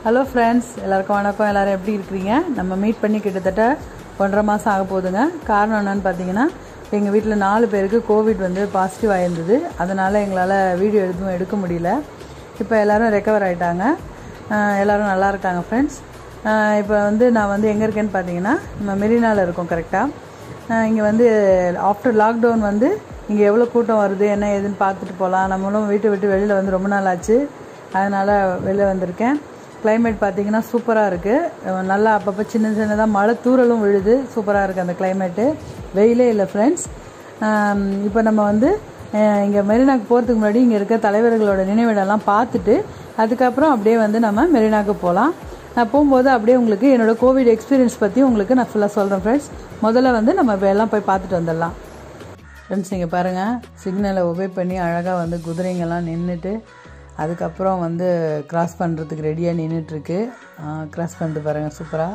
hello friends எல்லாருக்கும் வணக்கம் எல்லாரும் எப்படி இருக்கிறீங்க நம்ம மீட் பண்ணி கிட்டத்தட்ட ஒன்றரை மாதம் ஆக போகுதுங்க காரணம் என்னன்னு பார்த்தீங்கன்னா எங்கள் வீட்டில் நாலு பேருக்கு கோவிட் வந்து பாசிட்டிவ் ஆயிருந்தது அதனால் எங்களால் வீடியோ எதுவும் எடுக்க முடியல இப்போ எல்லாரும் ரெக்கவர் ஆகிட்டாங்க எல்லோரும் நல்லா இருக்காங்க ஃப்ரெண்ட்ஸ் இப்போ வந்து நான் வந்து எங்கே இருக்கேன்னு பார்த்தீங்கன்னா நம்ம மெரினாவில் இருக்கோம் கரெக்டாக இங்கே வந்து ஆஃப்டர் லாக்டவுன் வந்து இங்கே எவ்வளோ கூட்டம் வருது என்ன ஏதுன்னு பார்த்துட்டு போகலாம் நம்மளும் வீட்டை விட்டு வெளியில் வந்து ரொம்ப நாள் ஆச்சு அதனால் வெளில வந்திருக்கேன் கிளைமேட் பார்த்தீங்கன்னா சூப்பராக இருக்குது நல்லா அப்பப்போ சின்ன சின்னதாக மழை தூறலும் விழுது சூப்பராக இருக்குது அந்த கிளைமேட்டு வெயிலே இல்லை ஃப்ரெண்ட்ஸ் இப்போ நம்ம வந்து இங்கே மெரினாக்கு போகிறதுக்கு முன்னாடி இங்கே இருக்க தலைவர்களோட நினைவிடம்லாம் பார்த்துட்டு அதுக்கப்புறம் அப்படியே வந்து நம்ம மெரினாக்கு போகலாம் நான் போகும்போது அப்படியே உங்களுக்கு என்னோடய கோவிட் எக்ஸ்பீரியன்ஸ் பற்றி உங்களுக்கு நான் ஃபுல்லாக சொல்கிறேன் ஃப்ரெண்ட்ஸ் முதல்ல வந்து நம்ம இப்போ எல்லாம் போய் பார்த்துட்டு வந்துடலாம் ஃப்ரெண்ட்ஸ் இங்கே பாருங்கள் சிக்னலை ஒபே பண்ணி அழகாக வந்து குதிரைங்கெல்லாம் நின்றுட்டு அதுக்கப்புறம் வந்து கிராஸ் பண்ணுறதுக்கு ரெடியாக நின்றுட்டுருக்கு கிராஸ் பண்ணிட்டு பாருங்கள் சூப்பராக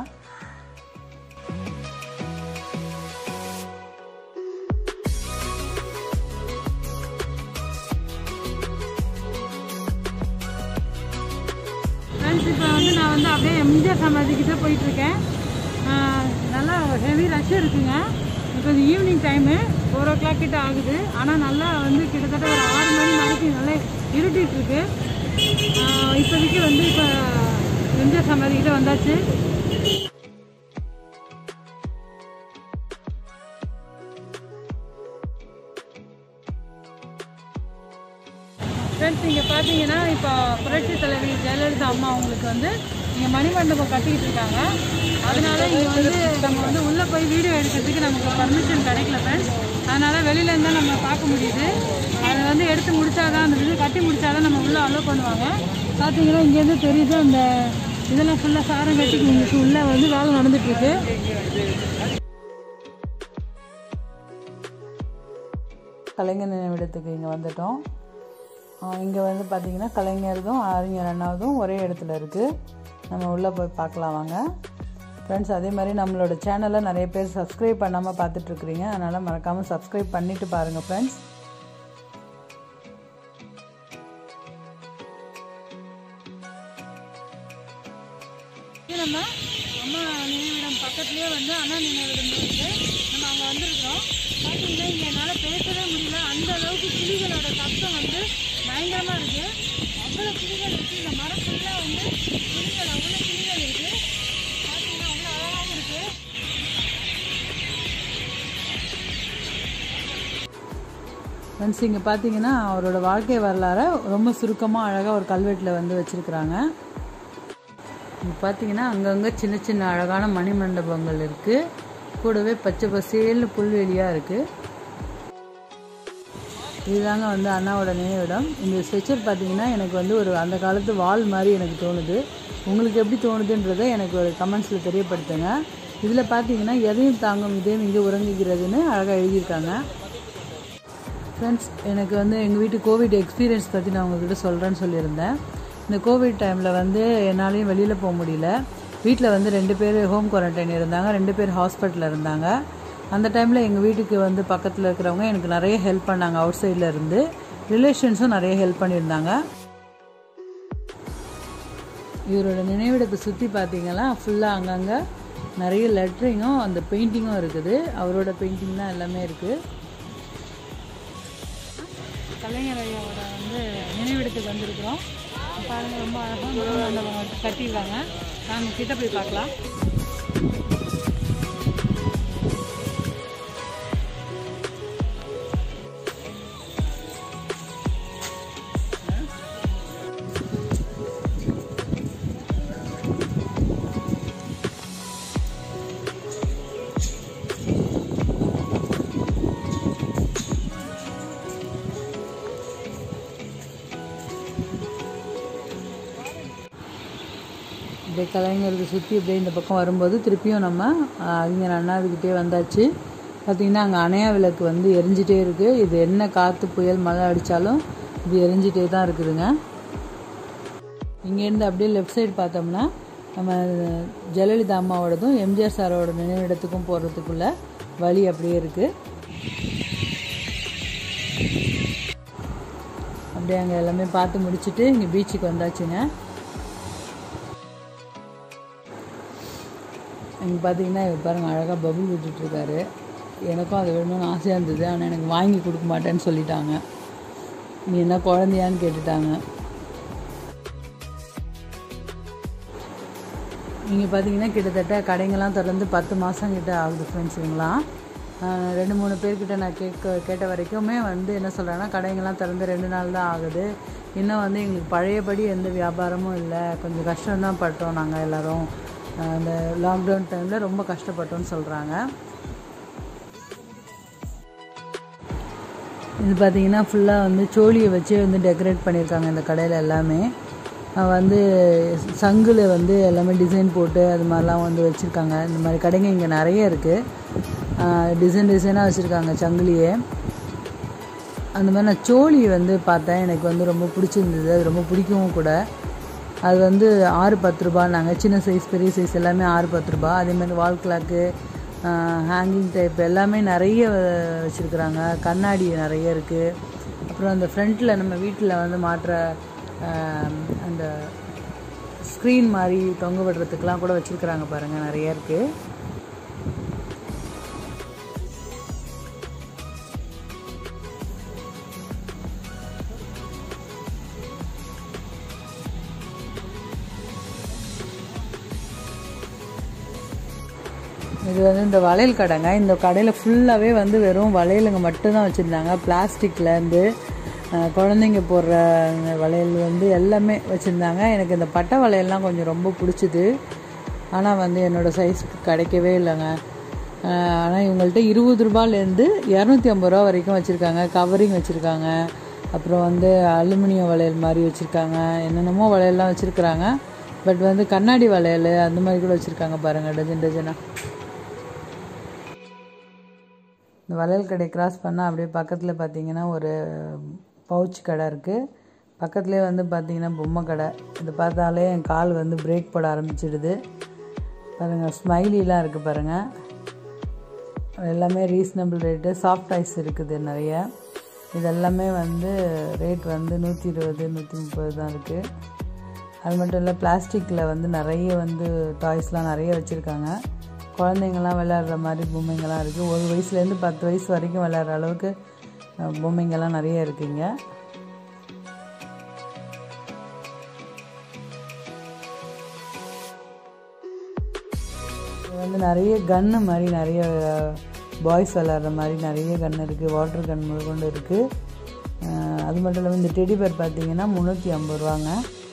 ஃப்ரெண்ட்ஸ் இப்போ வந்து நான் வந்து அப்படியே எம்ஜிஆர் சமாதிக்கிட்ட போயிட்டுருக்கேன் நல்லா ஹெவி ரஷ் இருக்குங்க இப்போ இது evening time four o'clock கிட்ட ஆகுது ஆனால் நல்லா வந்து கிட்டத்தட்ட ஒரு ஆறு மணி வரைக்கும் நல்லா இருட்டிட்டு இருக்கு ஆஹ் இப்போதைக்கு வந்து இப்போ எம்ஜிஆர் சமாதிக்கிட்ட வந்தாச்சு ஃப்ரெண்ட்ஸ் இங்கே பார்த்தீங்கன்னா இப்போ புரட்சி தலைவி ஜெயலலிதா அம்மா அவங்களுக்கு வந்து இங்கே மணிமண்டபம் கட்டிக்கிட்டு இருக்காங்க அதனால இங்கே வந்து நம்ம வந்து உள்ளே போய் வீடியோ எடுக்கிறதுக்கு நமக்கு பர்மிஷன் கிடைக்கல ஃப்ரெண்ட்ஸ் அதனால் வெளியில இருந்தா நம்ம பார்க்க முடியுது அதை வந்து எடுத்து முடிச்சாதான் அந்த இது கட்டி முடிச்சாதான் நம்ம உள்ளே அலோவ் பண்ணுவாங்க பார்த்தீங்கன்னா இங்கேருந்து தெரியுது அந்த இதெல்லாம் ஃபுல்லாக சாரம் கட்டி உங்களுக்கு உள்ளே வந்து வேலை நடந்துட்டு இருக்கு கலைஞர் நினைவிடத்துக்கு இங்கே வந்துட்டோம் இங்கே வந்து பார்த்திங்கன்னா கலைஞரதும் அறிஞர் அண்ணாவதும் ஒரே இடத்துல இருக்குது நம்ம உள்ளே போய் பார்க்கலாம் வாங்க ஃப்ரெண்ட்ஸ் அதே மாதிரி நம்மளோட சேனலை நிறைய பேர் சப்ஸ்கிரைப் பண்ணாமல் பார்த்துட்ருக்குறீங்க அதனால் மறக்காமல் சப்ஸ்கிரைப் பண்ணிவிட்டு பாருங்கள் ஃப்ரெண்ட்ஸ் இது நம்ம அம்மா நினைவிடம் பக்கத்துலேயே வந்து அண்ணா நினைவிடம் இருக்கு நம்ம அங்கே வந்திருக்கிறோம் பார்த்தீங்கன்னா இங்கே என்னால் பேசவே முடியல அந்த அளவுக்கு கிளிகளோட சத்தம் வந்து பயங்கரமாக இருக்கு அவ்வளோ கிளிகள் இருக்கு இந்த மரம் ஃபுல்லாக வந்து கிளிகள் அவ்வளோ கிளிகள் இருக்கு பார்த்தீங்கன்னா அவ்வளோ அழகாகவும் இருக்கு ஃப்ரெண்ட்ஸ் இங்கே பார்த்தீங்கன்னா அவரோட வாழ்க்கை வரலாறை ரொம்ப சுருக்கமாக அழகாக ஒரு கல்வெட்டில் வந்து வச்சுருக்குறாங்க இங்கே பார்த்தீங்கன்னா அங்கங்கே சின்ன சின்ன அழகான மணிமண்டபங்கள் இருக்குது கூடவே பச்சை பசேல்னு புல்வெளியாக இருக்குது இதுதாங்க வந்து அண்ணாவோட நினைவிடம் இந்த ஸ்ட்ரெச்சர் பார்த்தீங்கன்னா எனக்கு வந்து ஒரு அந்த காலத்து வால் மாதிரி எனக்கு தோணுது உங்களுக்கு எப்படி தோணுதுன்றதை எனக்கு ஒரு கமெண்ட்ஸில் தெரியப்படுத்துங்க இதில் பார்த்தீங்கன்னா எதையும் தாங்கும் இதயம் இங்கே உறங்குகிறதுன்னு அழகாக எழுதியிருக்காங்க ஃப்ரெண்ட்ஸ் எனக்கு வந்து எங்கள் வீட்டு கோவிட் எக்ஸ்பீரியன்ஸ் பற்றி நான் உங்ககிட்ட சொல்கிறேன்னு சொல்லியிருந்தேன் இந்த கோவிட் டைமில் வந்து என்னாலையும் வெளியில் போக முடியல வீட்டில் வந்து ரெண்டு பேர் ஹோம் குவாரண்டைன் இருந்தாங்க ரெண்டு பேர் ஹாஸ்பிட்டலில் இருந்தாங்க அந்த டைமில் எங்கள் வீட்டுக்கு வந்து பக்கத்தில் இருக்கிறவங்க எனக்கு நிறைய ஹெல்ப் பண்ணாங்க அவுட் சைடில் இருந்து ரிலேஷன்ஸும் நிறைய ஹெல்ப் பண்ணியிருந்தாங்க இவரோட நினைவிடத்தை சுற்றி பார்த்தீங்கன்னா ஃபுல்லாக அங்கங்கே நிறைய லெட்டரிங்கும் அந்த பெயிண்டிங்கும் இருக்குது அவரோட பெயிண்டிங் தான் எல்லாமே இருக்குது கலைஞர் ஐயாவோட வந்து நினைவிடத்துக்கு வந்திருக்கிறோம் பாருங்க ரொம்ப அழகாக மணிமண்டபம் கட்டியிருக்காங்க நாங்கள் கிட்ட போய் பார்க்கலாம் இப்படியே கலைஞருக்கு சுற்றி இப்படியே இந்த பக்கம் வரும்போது திருப்பியும் நம்ம அஹ், அறிஞர் அண்ணாதுக்கிட்டே வந்தாச்சு பார்த்திங்கன்னா அங்கே அணையா விளக்கு வந்து எரிஞ்சிட்டே இருக்குது இது என்ன காற்று புயல் மழை அடித்தாலும் இது எரிஞ்சிட்டே தான் இருக்குதுங்க இங்கேருந்து அப்படியே லெஃப்ட் சைடு பார்த்தோம்னா நம்ம ஜெயலலிதா அம்மாவோடதும் எம்ஜிஆர் சாரோட நினைவிடத்துக்கும் போகிறதுக்குள்ள வழி அப்படியே இருக்குது அப்படியே அங்கே எல்லாமே பார்த்து முடிச்சுட்டு இங்கே பீச்சுக்கு வந்தாச்சுங்க இங்கே பார்த்தீங்கன்னா இவர் பாருங்கள் அழகாக பபுள் விட்டுட்ருக்காரு எனக்கும் அது வேணும்னு ஆசையாக இருந்தது ஆனால் எனக்கு வாங்கி கொடுக்க மாட்டேன்னு சொல்லிட்டாங்க நீ என்ன குழந்தையான்னு கேட்டுட்டாங்க இங்கே பார்த்தீங்கன்னா கிட்டத்தட்ட கடைங்கெல்லாம் திறந்து பத்து மாதம் கிட்ட ஆகுது ஃப்ரெண்ட்ஸ் இவங்களாம் ஆஹ் ரெண்டு மூணு பேர்கிட்ட நான் கேட்க கேட்ட வரைக்குமே வந்து என்ன சொல்கிறேன்னா கடைங்கெல்லாம் திறந்து ரெண்டு நாள் தான் ஆகுது இன்னும் வந்து எங்களுக்கு பழையபடி எந்த வியாபாரமும் இல்லை கொஞ்சம் கஷ்டம்தான் பட்டோம் நாங்கள் எல்லோரும் அந்த லாக்டவுன் டைமில் ரொம்ப கஷ்டப்பட்டோம்னு சொல்கிறாங்க இது பார்த்தீங்கன்னா ஃபுல்லாக வந்து சோழியை வச்சு வந்து டெக்கரேட் பண்ணியிருக்காங்க இந்த கடையில் எல்லாமே அஹ் வந்து சங்கில் வந்து எல்லாமே டிசைன் போட்டு அது மாதிரிலாம் வந்து வச்சுருக்காங்க இந்த மாதிரி கடைங்க இங்கே நிறைய இருக்குது டிசைன் டிசைனாக வச்சுருக்காங்க சங்கிலியே அந்த மாதிரி நான் சோழி வந்து பார்த்தேன் எனக்கு வந்து ரொம்ப பிடிச்சிருந்தது அது ரொம்ப பிடிக்கவும் கூட அது வந்து ஆறு பத்து ரூபா நாங்கள் சின்ன சைஸ் பெரிய சைஸ் எல்லாமே ஆறு பத்து ரூபா அதே மாதிரி வால் கிளாக்கு ஹேங்கிங் டைப் எல்லாமே நிறைய வச்சுருக்குறாங்க கண்ணாடி நிறைய இருக்குது அப்புறம் அந்த ஃப்ரண்ட்டில் நம்ம வீட்டில் வந்து மாட்டுற ஆஹ், அந்த ஸ்க்ரீன் மாதிரி தொங்க விடுறதுக்கெலாம் கூட வச்சுருக்குறாங்க பாருங்கள் நிறைய இருக்குது இது வந்து இந்த வளையல் கடைங்க இந்த கடையில் ஃபுல்லாகவே வந்து வெறும் வளையலுங்க மட்டும்தான் வச்சுருந்தாங்க பிளாஸ்டிக்லேருந்து குழந்தைங்க போடுற அந்த வளையல் வந்து எல்லாமே வச்சுருந்தாங்க எனக்கு இந்த பட்டை வளையல்லாம் கொஞ்சம் ரொம்ப பிடிச்சிது ஆனால் வந்து என்னோடய சைஸ்க்கு கிடைக்கவே இல்லைங்க ஆனால் இவங்கள்ட்ட இருபது ரூபாலேருந்து இரநூத்தி ஐம்பது ரூபா வரைக்கும் வச்சுருக்காங்க கவரிங் வச்சுருக்காங்க அப்புறம் வந்து அலுமினியம் வளையல் மாதிரி வச்சுருக்காங்க என்னென்னமோ வளையல்லாம் வச்சுருக்குறாங்க பட் வந்து கண்ணாடி வளையல் அந்த மாதிரி கூட வச்சுருக்காங்க பாருங்கள் டஜன் டஜனாக இந்த வளையல் கடை கிராஸ் பண்ணால் அப்படியே பக்கத்தில் பார்த்தீங்கன்னா ஒரு பவுச் கடை இருக்குது பக்கத்துலேயே வந்து பார்த்தீங்கன்னா பொம்மை கடை இது பார்த்தாலே என் கால் வந்து பிரேக் போட ஆரம்பிச்சிடுது பாருங்கள் ஸ்மைலிலாம் இருக்குது பாருங்கள் எல்லாமே ரீசனபிள் ரேட்டு சாஃப்ட் ஐஸ் இருக்குது நிறைய இது எல்லாமே வந்து ரேட் வந்து நூற்றி இருபது நூற்றி முப்பது தான் இருக்குது அது மட்டும் இல்லை பிளாஸ்டிக்கில் வந்து நிறைய வந்து டாய்ஸ்லாம் நிறைய வச்சுருக்காங்க குழந்தைங்கள்லாம் விளையாடுற மாதிரி பொம்மைங்கள்லாம் இருக்குது ஒரு வயசுலேருந்து பத்து வயசு வரைக்கும் விளையாடுற அளவுக்கு அஹ், பொம்மைங்கள்லாம் நிறைய இருக்குங்க இது வந்து நிறைய கன்னு மாதிரி நிறைய பாய்ஸ் விளையாடுற மாதிரி நிறைய கன் இருக்குது வாட்டர் கன் முதற்கொண்டு இருக்குது அது மட்டும் இல்லாமல் இந்த டெடி பேர் பார்த்தீங்கன்னா முந்நூற்றி ஐம்பது ரூபாங்க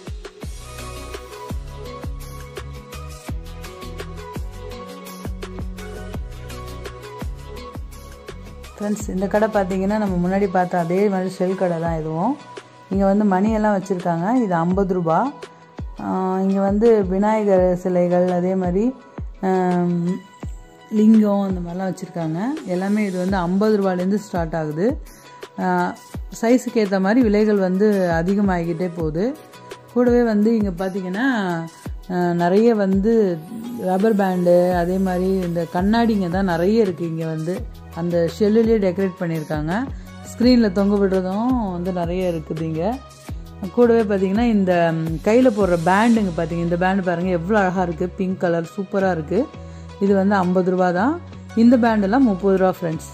ஃப்ரெண்ட்ஸ் இந்த கடை பார்த்தீங்கன்னா நம்ம முன்னாடி பார்த்த அதே மாதிரி ஷெல் கடை தான் இதுவும் இங்கே வந்து மணியெல்லாம் வச்சுருக்காங்க இது ஐம்பது ரூபா இங்கே வந்து விநாயகர் சிலைகள் அதே மாதிரி ஆம், லிங்கம் அந்த மாதிரிலாம் வச்சுருக்காங்க எல்லாமே இது வந்து ஐம்பது ரூபாலேருந்து ஸ்டார்ட் ஆகுது சைஸுக்கு ஏற்ற மாதிரி விலைகள் வந்து அதிகமாகிக்கிட்டே போகுது கூடவே வந்து இங்கே பார்த்தீங்கன்னா அஹ், நிறைய வந்து ரப்பர் பேண்டு அதே மாதிரி இந்த கண்ணாடிங்க தான் நிறைய இருக்குது இங்கே வந்து அந்த ஷெல்லுலேயே டெக்கரேட் பண்ணியிருக்காங்க ஸ்க்ரீனில் தொங்க விடுறதும் வந்து நிறைய இருக்குது இங்கே கூடவே பார்த்தீங்கன்னா இந்த கையில் போடுற பேண்டுங்க பார்த்தீங்க இந்த பேண்டு பாருங்கள் எவ்வளோ அழகாக இருக்குது பிங்க் கலர் சூப்பராக இருக்குது இது வந்து ஐம்பது ரூபா தான் இந்த பேண்டெல்லாம் முப்பது ரூபா ஃப்ரெண்ட்ஸ்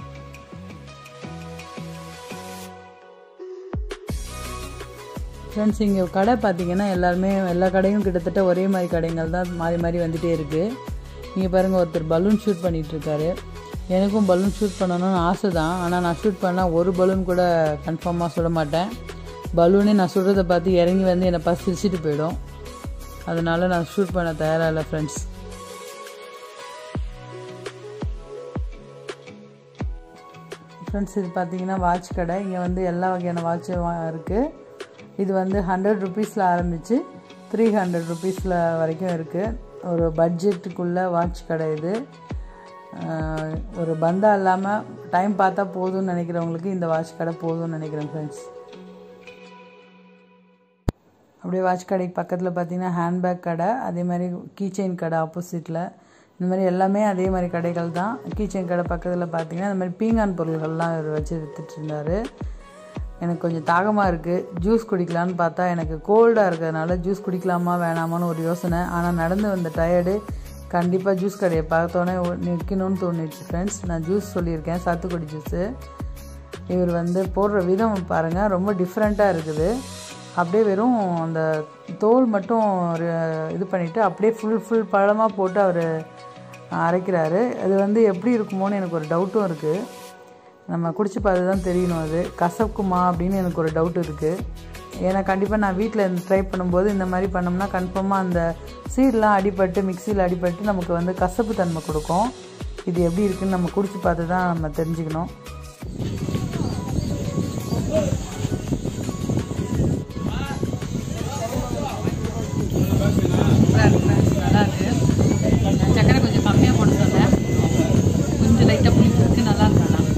ஃப்ரெண்ட்ஸ் இங்கே கடை பார்த்தீங்கன்னா எல்லாருமே எல்லா கடையும் கிட்டத்தட்ட ஒரே மாதிரி கடைகள் தான் மாறி மாறி வந்துகிட்டே இருக்குது இங்கே பாருங்கள் ஒருத்தர் பலூன் ஷூட் பண்ணிட்டு இருக்காரு எனக்கும் பலூன் ஷூட் பண்ணணும்னு ஆசை தான் ஆனால் நான் ஷூட் பண்ணால் ஒரு பலூன் கூட கன்ஃபார்மாக சுட மாட்டேன் பலூனே நான் சுடுறதை பார்த்து இறங்கி வந்து என்னை பார்த்து சிரிச்சிட்டு போயிடும் அதனால நான் ஷூட் பண்ண தயாராக இல்லை ஃப்ரெண்ட்ஸ் ஃப்ரெண்ட்ஸ் இது பார்த்தீங்கன்னா வாட்ச் கடை இங்கே வந்து எல்லா வகையான வாட்சும் இருக்குது இது வந்து ஹண்ட்ரட் ருபீஸில் ஆரம்பித்து த்ரீ ஹண்ட்ரட் ருபீஸில் வரைக்கும் இருக்குது ஒரு பட்ஜெட்டுக்குள்ளே வாட்ச் கடை இது ஆஹ் ஒரு பந்தா இல்லாமல் டைம் பார்த்தா போதும்னு நினைக்கிறவங்களுக்கு இந்த வாட்ச் கடை போதும்னு நினைக்கிறேன் ஃப்ரெண்ட்ஸ் அப்படியே வாட்ச் கடைக்கு பக்கத்தில் பார்த்தீங்கன்னா ஹேண்ட்பேக் கடை அதே மாதிரி கீ செயின் கடை ஆப்போசிட்டில் இந்த மாதிரி எல்லாமே அதே மாதிரி கடைகள் தான் கீ செயின் கடை பக்கத்தில் பார்த்தீங்கன்னா இந்த மாதிரி பீங்கான் பொருள்கள்லாம் இவர் வச்சு வித்துட்டு இருந்தாரு எனக்கு கொஞ்சம் தாகமாக இருக்குது ஜூஸ் குடிக்கலான்னு பார்த்தா எனக்கு கோல்டாக இருக்கிறதுனால ஜூஸ் குடிக்கலாமா வேணாமான்னு ஒரு யோசனை ஆனால் நடந்து வந்த டயர்டு கண்டிப்பாக ஜூஸ் கடையை பார்த்தோன்னே நிற்கணும்னு தோணிடுச்சு ஃப்ரெண்ட்ஸ் நான் ஜூஸ் சொல்லியிருக்கேன் சாத்துக்குடி ஜூஸு இவர் வந்து போடுற விதம் பாருங்கள் ரொம்ப டிஃப்ரெண்ட்டாக இருக்குது அப்படியே வெறும் அந்த தோல் மட்டும் ஒரு இது பண்ணிவிட்டு அப்படியே ஃபுல் ஃபுல் பழமாக போட்டு அவர் அரைக்கிறாரு அது வந்து எப்படி இருக்குமோன்னு எனக்கு ஒரு டவுட்டும் இருக்குது நம்ம குடிச்சு பார்த்து தான் தெரியணும் அது கசக்குமா அப்படின்னு எனக்கு ஒரு டவுட் இருக்குது ஏன்னா கண்டிப்பாக நான் வீட்டில் ட்ரை பண்ணும்போது இந்த மாதிரி பண்ணோம்னா கன்ஃபார்மாக அந்த சீடெலாம் அடிபட்டு மிக்சியில் அடிபட்டு நமக்கு வந்து கசப்பு தன்மை கொடுக்கும் இது எப்படி இருக்குன்னு நம்ம குடிச்சு பார்த்து தான் நம்ம தெரிஞ்சுக்கணும் நல்லா இருக்கு சக்கரை கொஞ்சம் கம்மியாக போட்டு சொன்னேன் கொஞ்சம் லைட்டாக புளிப்பு இருக்கு நல்லா இருக்கு ஆனால்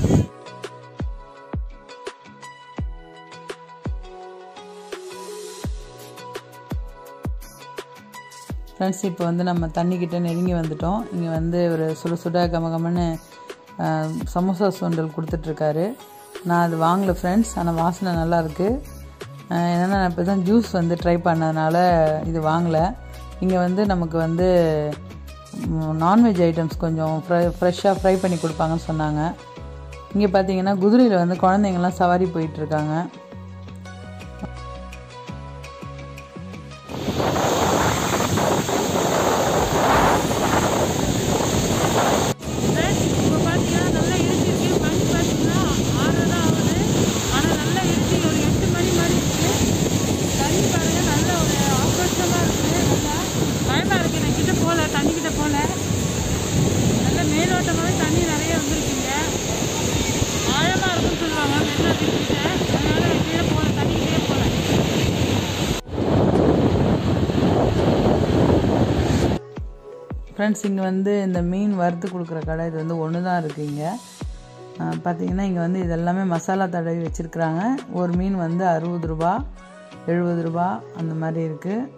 ஃப்ரெண்ட்ஸ் இப்போ வந்து நம்ம தண்ணிக்கிட்ட நெருங்கி வந்துட்டோம் இங்கே வந்து ஒரு சுட சுட கமகமன்னு ஆஹ், சமோசா சுண்டல் கொடுத்துட்ருக்காரு நான் அது வாங்கல ஃப்ரெண்ட்ஸ் ஆனால் வாசனை நல்லா இருக்குது என்னென்னா நான் இப்போ தான் ஜூஸ் வந்து ட்ரை பண்ணதுனால இது வாங்கலை இங்கே வந்து நமக்கு வந்து நான்வெஜ் ஐட்டம்ஸ் கொஞ்சம் ஃப்ரை ஃப்ரெஷ்ஷாக ஃப்ரை பண்ணி கொடுப்பாங்கன்னு சொன்னாங்க இங்கே பார்த்தீங்கன்னா குதிரையில் வந்து குழந்தைங்கள்லாம் சவாரி போயிட்டுருக்காங்க ஃப்ரெண்ட்ஸ் இப்போ பார்த்தீங்கன்னா நல்லா இருட்டிருக்கு மணி பார்த்தீங்கன்னா ஆறு தான் ஆகுது ஆனால் நல்லா இருட்டி ஒரு எட்டு மணி மாதிரி இருக்கு தண்ணி பாருங்க நல்ல ஒரு ஆக்ரோஷமாக இருக்குது நல்லா பயமாக இருக்குது நான் கிட்ட போகல தண்ணி கிட்ட போகல நல்ல மேலோட்டமாகவே தண்ணி நிறைய வந்துருக்குங்க ஆழமாக இருக்குன்னு சொல்லுவாங்க மெரினா பீச் கிட்ட அதனால நான் கீழே போகல தண்ணி கீழே போகல ஃப்ரெண்ட்ஸ் இங்கே வந்து இந்த மீன் வறுத்து கொடுக்குற கடை இது வந்து ஒன்று தான் இருக்குது இங்கே பார்த்தீங்கன்னா இங்கே வந்து இதெல்லாமே மசாலா தடவி வச்சுருக்குறாங்க ஒரு மீன் வந்து அறுபது ரூபா எழுபது ரூபா அந்த மாதிரி இருக்குது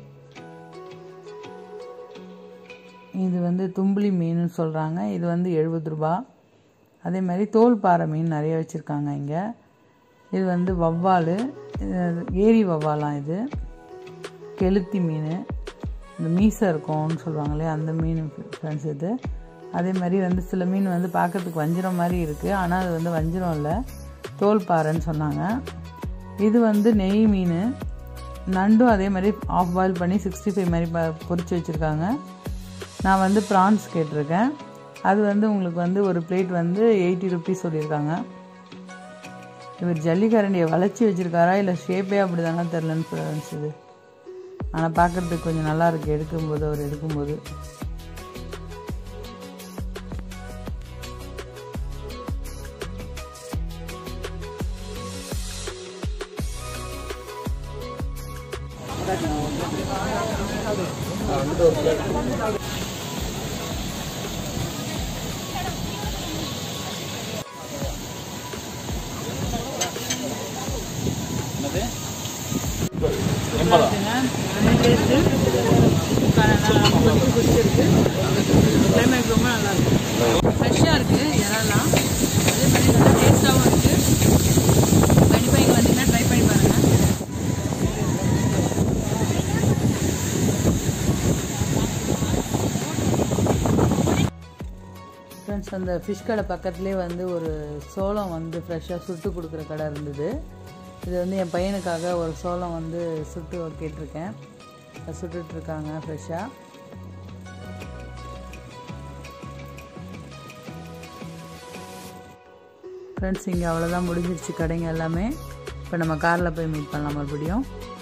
இது வந்து தும்புளி மீன் சொல்கிறாங்க இது வந்து எழுபது ரூபா அதே மாதிரி தோல் பாறை மீன் நிறைய வச்சுருக்காங்க இங்கே இது வந்து வவ்வால் இது ஏரி வவ்வாலாம் இது கெளுத்தி மீன் இந்த மீசை இருக்கும்னு சொல்லுவாங்களே அந்த மீன் ஃப்ரெண்ட்ஸ் இது அதே மாதிரி வந்து சில மீன் வந்து பார்க்கறதுக்கு வஞ்சிரம் மாதிரி இருக்குது ஆனால் அது வந்து வஞ்சிரம் இல்லை தோல் பாறைன்னு சொன்னாங்க இது வந்து நெய் மீன் நண்டும் அதே மாதிரி ஆஃப் பாயில் பண்ணி சிக்ஸ்டி ஃபைவ் மாதிரி ப பொரிச்சு வச்சுருக்காங்க நான் வந்து ப்ரான்ஸ் கேட்டிருக்கேன் அது வந்து உங்களுக்கு வந்து ஒரு பிளேட் வந்து எயிட்டி ருபீஸ் சொல்லியிருக்காங்க இவர் ஜல்லிக்கரண்டியை வளைச்சி வச்சுருக்காரா இல்லை ஷேப்பே அப்படி தானே தெரிலன்னு ஃப்ரெண்ட்ஸ் இது ஆனால் பார்க்குறதுக்கு கொஞ்சம் நல்லா இருக்குது எடுக்கும்போது அவர் எடுக்கும்போது கிளைமேட் ரொம்ப நல்லா இருக்கு ஃப்ரெஷ்ஷாக இருக்குது இறாலாம் அதே மாதிரி நல்லா டேஸ்ட்டாகவும் இருக்குது கண்டிப்பாக இங்கே வந்தீங்கன்னா ட்ரை பண்ணி பாருங்கள் ஃப்ரெண்ட்ஸ் அந்த ஃபிஷ் கடை பக்கத்துலேயே வந்து ஒரு சோளம் வந்து ஃப்ரெஷ்ஷாக சுட்டு கொடுக்குற கடை இருந்தது இது வந்து என் பையனுக்காக ஒரு சோளம் வந்து சுட்டு கேட்டிருக்கேன் அதை சுட்டுட்ருக்காங்க ஃப்ரெஷ்ஷாக ஃப்ரெண்ட்ஸ் இங்கே அவ்வளோதான் முடிஞ்சிருச்சு கடைங்க எல்லாமே இப்போ நம்ம காரில் போய் மீட் பண்ணலாம் மறுபடியும்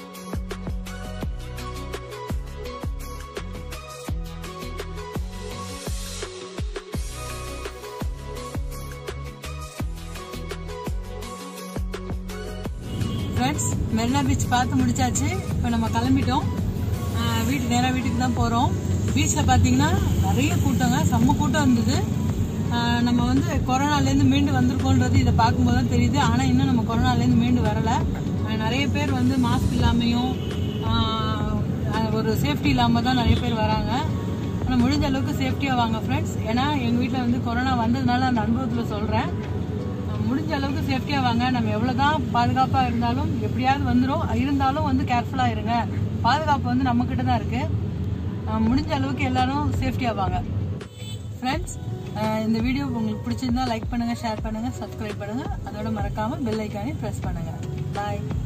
ஃப்ரெண்ட்ஸ் மெரினா பீச் பார்த்து முடிச்சாச்சு இப்போ நம்ம கிளம்பிட்டோம் ஆஹ் வீட்டு நேராக வீட்டுக்கு தான் போகிறோம் பீச்சில் பார்த்தீங்கன்னா நிறைய கூட்டங்க செம்ம கூட்டம் இருந்தது ஆஹ் நம்ம வந்து கொரோனாலேருந்து மீண்டு வந்திருக்கோன்றது இதை பார்க்கும்போது தான் தெரியுது ஆனால் இன்னும் நம்ம கொரோனாலேருந்து மீண்டு வரலை ஆஹ் நிறைய பேர் வந்து மாஸ்க் இல்லாமையும் ஆஹ் ஒரு சேஃப்டி இல்லாமல் தான் நிறைய பேர் வராங்க ஆனால் முடிஞ்ச அளவுக்கு சேஃப்டியாக வாங்க ஃப்ரெண்ட்ஸ் ஏன்னா எங்கள் வீட்டில் வந்து கொரோனா வந்ததுனால அந்த அனுபவத்தில் சொல்கிறேன் முடிஞ்ச அளவுக்கு சேஃப்டியாக வாங்க நம்ம எவ்வளோ தான் பாதுகாப்பாக இருந்தாலும் எப்படியாவது வந்துடும் இருந்தாலும் வந்து கேர்ஃபுல்லாக இருங்க பாதுகாப்பு வந்து நம்மக்கிட்ட தான் இருக்குது அஹ், முடிஞ்ச அளவுக்கு எல்லாரும் சேஃப்டியாக வாங்க ஃப்ரெண்ட்ஸ் இந்த வீடியோ உங்களுக்கு பிடிச்சிருந்தா லைக் பண்ணுங்கள் ஷேர் பண்ணுங்கள் சப்ஸ்கிரைப் பண்ணுங்கள் அதோட மறக்காமல் பெல் ஐக்கானே ப்ரெஸ் பண்ணுங்கள் பாய்